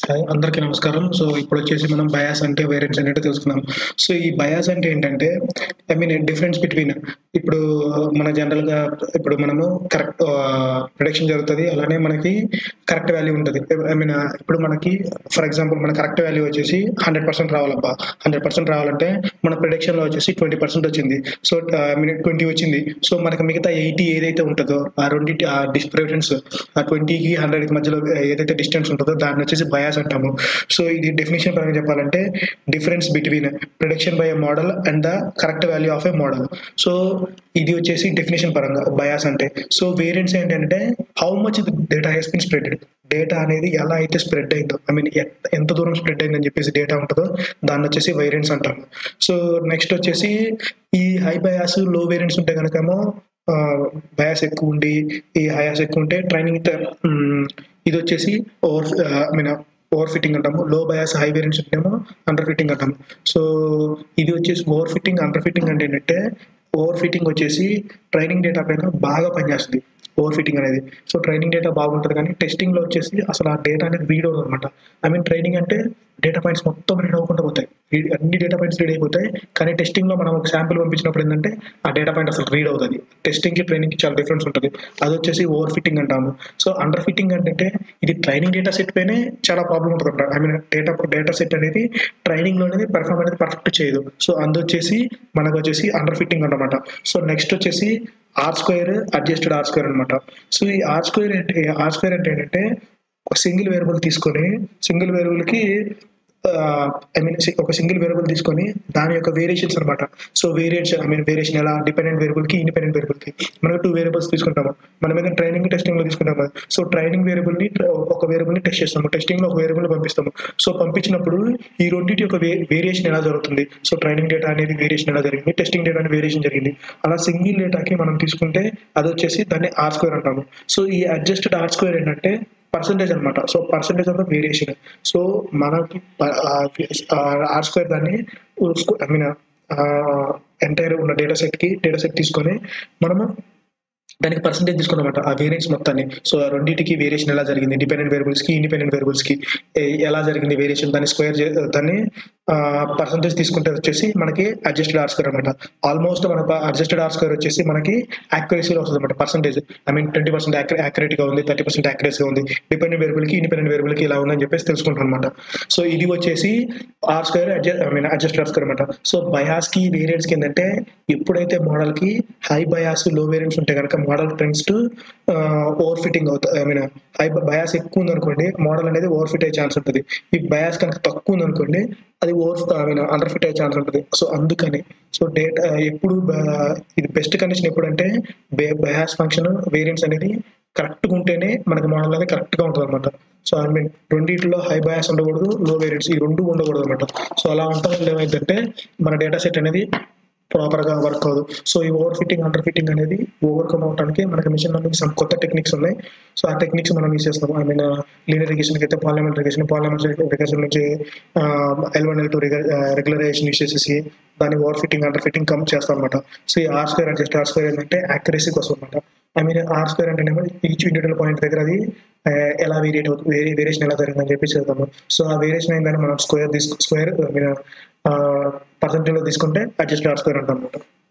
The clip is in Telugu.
హాయ్ అందరికీ నమస్కారం సో ఇప్పుడు వచ్చేసి మనం బయాస్ అంటే వేరియంట్స్ అనేది తెలుసుకున్నాం సో ఈ బయాస్ అంటే ఏంటంటే ఐ మీన్ డిఫరెన్స్ బిట్వీన్ ఇప్పుడు మన జనరల్ గా ఇప్పుడు మనము కరెక్ట్ ప్రొడక్షన్ జరుగుతుంది అలానే మనకి కరెక్ట్ వాల్యూ ఉంటుంది ఐ మీన్ ఇప్పుడు మనకి ఫర్ ఎగ్జాంపుల్ మన కరెక్ట్ వాల్యూ వచ్చేసి హండ్రెడ్ పర్సెంట్ రావాలబ్బా హండ్రెడ్ పర్సెంట్ రావాలంటే మన ప్రొడక్షన్ లో వచ్చేసి ట్వంటీ పర్సెంట్ వచ్చింది సో ఐ మీన్ ట్వంటీ వచ్చింది సో మనకి మిగతా ఎయిటీ ఏదైతే ఉంటుందో ఆ రెండింటి ఆ డిఫరెన్స్ ఆ ట్వంటీకి హండ్రెడ్కి మధ్యలో ఏదైతే డిస్టెన్స్ ఉంటుందో దాన్ని వచ్చేసి బయాస్ అంటాము సో ఇది డెఫినేషన్ పరంగా చెప్పాలంటే difference between production by a model and the correct value of a model so ఇది వచ్చేసి డెఫినేషన్ పరంగా బయాస్ అంటే సో వేరియంట్స్ ఏంటంటే how much data has been spread data అనేది ఎలా అయితే స్ప్రెడ్ అయిందో ఐ మీన్ ఎంత దూరం స్ప్రెడ్ అయిందని చెప్పేసి డేటా ఉంటుందో దాన్ని వచ్చేసి వేరియంట్స్ అంటాము సో నెక్స్ట్ వచ్చేసి ఈ హై బయాస్ లో వేరియంట్స్ ఉంటే కనుకేమో బయాస్ ఎక్కువ ఉండి ఈ హయాస్ ఎక్కువ ఉంటే ట్రైనింగ్ ఇది వచ్చేసి over I mean over fitting అంటాము లో బయాస్ హై వేరియంట్స్ ఉంటేమో అండర్ ఫిట్టింగ్ అంటాము సో ఇది వచ్చేసి ఓవర్ ఫిట్టింగ్ అండర్ ఫిట్టింగ్ అంటే ఏంటంటే ఓవర్ ఫిట్టింగ్ వచ్చేసి ట్రైనింగ్ డేటా పైన బాగా పనిచేస్తుంది ఓవర్ ఫిట్టింగ్ అనేది సో ట్రైనింగ్ డేటా బాగుంటుంది కానీ టెస్టింగ్లో వచ్చేసి అసలు ఆ డేటా అనేది రీడ్ అవుతుంది అనమాట ఐ మీన్ ట్రైనింగ్ అంటే డేటా పాయింట్స్ మొత్తం రీడ్ అవ్వకుండా పోతాయి అన్ని డేటా పాయింట్స్ రీడ్ అయిపోతాయి కానీ టెస్టింగ్లో మనం ఒక శాంపిల్ పంపించినప్పుడు ఏంటంటే ఆ డేటా పాయింట్ అసలు రీడ్ అవుతుంది టెస్టింగ్కి ట్రైనింగ్కి చాలా డిఫరెన్స్ ఉంటుంది అది వచ్చేసి ఓవర్ ఫిట్టింగ్ అంటాము సో అండర్ ఫిట్టింగ్ అంటే ఇది ట్రైనింగ్ డేటా సెట్ పైనే చాలా ప్రాబ్లం ఉంటుంది అనమాట I mean data data set అనేది ట్రైనింగ్లో అనేది పర్ఫామ్ అనేది పర్ఫెక్ట్ చేయదు సో అందు వచ్చేసి మనకు వచ్చేసి అండర్ ఫిట్టింగ్ అనమాట సో నెక్స్ట్ వచ్చేసి R square adjusted R square అనమాట సో ఈ ఆర్ స్క్వేర్ అంటే ఆర్ స్క్వేర్ అంటే ఏంటంటే ఒక సింగిల్ వేరియబుల్ తీసుకొని సింగిల్ వేరియబుల్కి ఐ మీన్ ఒక సింగిల్ వేరియబుల్ తీసుకొని దాని యొక్క వేరియేషన్స్ అనమాట so variation I mean variation ఎలా డిపెండెంట్ వేరియబుల్కి ఇండిపెండెంట్ వేరియబుల్కి మనకు టూ వేరియబుల్స్ తీసుకుంటాము మనం ఏదైనా ట్రైనింగ్ టెస్టింగ్లో తీసుకుంటాము సో ట్రైనింగ్ వేరియబుల్ని ఒక వేరియబుల్ని టెస్ట్ చేస్తాము టెస్టింగ్లో ఒక వేరియబుల్ పంపిస్తాము సో పంపించినప్పుడు ఈ రెండింటి యొక్క వేరియేషన్ ఎలా జరుగుతుంది సో ట్రైనింగ్ డేటా అనేది వేరియేషన్ ఎలా జరిగింది టెస్టింగ్ డేటా అనేది వేరియేషన్ జరిగింది అలా సింగిల్ డేటాకి మనం తీసుకుంటే అది వచ్చేసి దాన్ని ఆర్ స్క్వేర్ అంటాము సో ఈ అడ్జస్టెడ్ ఆర్ స్క్వేర్ ఏంటంటే పర్సంటేజ్ అనమాట so percentage of the variation so మనకి ఆర్ స్క్వేర్ దాన్ని ఐ మీన్ ఎంటైర్ ఉన్న డేటా సెట్కి డేటా సెట్ తీసుకొని మనము దానికి పర్సంటేజ్ తీసుకున్నమాట ఆ వేరియంట్స్ మొత్తాన్ని సో ఆ రెండింటికి వేరియేషన్ ఎలా జరిగింది డిపెండెంట్ వేరియబుల్స్కి ఇండిపెండెంట్ వేరియబుల్స్కి ఎలా జరిగింది వేరియేషన్ దాన్ని స్క్వేర్ దాన్ని పర్సంటేజ్ తీసుకుంటే వచ్చేసి మనకి అడ్జస్టెడ్ ఆర్ స్క్వేర్ అనమాట ఆల్మోస్ట్ మన అడ్జస్టెడ్ ఆర్ స్క్వేర్ వచ్చేసి మనకి యాక్యురసీలో వస్తుంది అనమాట percentage I mean twenty percent యాక్యురేట్గా ఉంది థర్టీ పర్సెంట్ యాక్యురసీగా ఉంది డిపెండెంట్ వేరియబుల్కి ఇండిపెండెంట్ వేరియబుల్కి ఇలా ఉందని చెప్పేసి తెలుసుకుంటాం అనమాట సో ఇది వచ్చేసి R square I mean adjusted R square అనమాట సో బయాస్కి వేరియంట్స్కి ఏంటంటే ఎప్పుడైతే మోడల్కి హై బయాస్ లో వేరియంట్స్ ఉంటే కనుక model trends to over fitting అవుతుంది ఐ మీన్ హై బయాస్ ఎక్కువ ఉందనుకోండి మోడల్ అనేది ఓవర్ ఫిట్ అయ్యే ఛాన్స్ ఉంటుంది ఈ బయాస్ కనుక తక్కువ ఉందనుకోండి అది over I mean under fit అయ్యే ఛాన్స్ ఉంటుంది సో అందుకని సో డేటా ఎప్పుడు ఇది బెస్ట్ కండిషన్ ఎప్పుడంటే బయాస్ ఫంక్షన్ వేరియంట్స్ అనేది కరెక్ట్గా ఉంటేనే మనకి మోడల్ అనేది కరెక్ట్గా ఉంటుంది అనమాట సో ఐ మీన్ రెండింటిలో హై బయాస్ ఉండకూడదు లో వేరియంట్స్ ఈ రెండు ఉండకూడదు అనమాట సో అలా ఉండటం వల్ల ఏమైందంటే మన డేటా సెట్ అనేది ప్రాపర్గా వర్క్ అవ్వదు సో ఈ ఓవర్ ఫిట్టింగ్ అండర్ ఫిట్టింగ్ అనేది ఓవర్కమ్ అవడానికి మనకి మిషన్ లెర్నింగ్ సమ్ కొత్త టెక్నిక్స్ ఉన్నాయి సో ఆ టెక్నిక్స్ మనం యూస్ చేస్తాం ఐ మీన్ లీనియర్ రిగేషన్కి అయితే పార్లమెంట్ రిగేషన్ పార్లమెంట్ రిగేషన్ నుంచి L one L two regularization use చేసేసి దాన్ని over fitting under fitting come చేస్తాం అనమాట సో ఈ R square adjust R square ఏంటంటే యాక్యురసీ కోసం అనమాట ఐ మీన్ ఆర్ స్క్వేర్ అంటేనేమో ఈచ్ ఇండివిజువల్ పాయింట్ దగ్గర అది ఎలా వేరియేట్ అవుతుంది వేరే వేరియేషన్ ఎలా జరిగిందని చెప్పి చేద్దాము సో ఆ వేరియేషన్ అయిందని మనం స్క్వేర్ తీసుకు స్క్వేర్ ఐ మీన్ పర్సంటేజ్లో తీసుకుంటే అడ్జస్ట్ ఆర్ స్క్వేర్ అంటాం అనమాట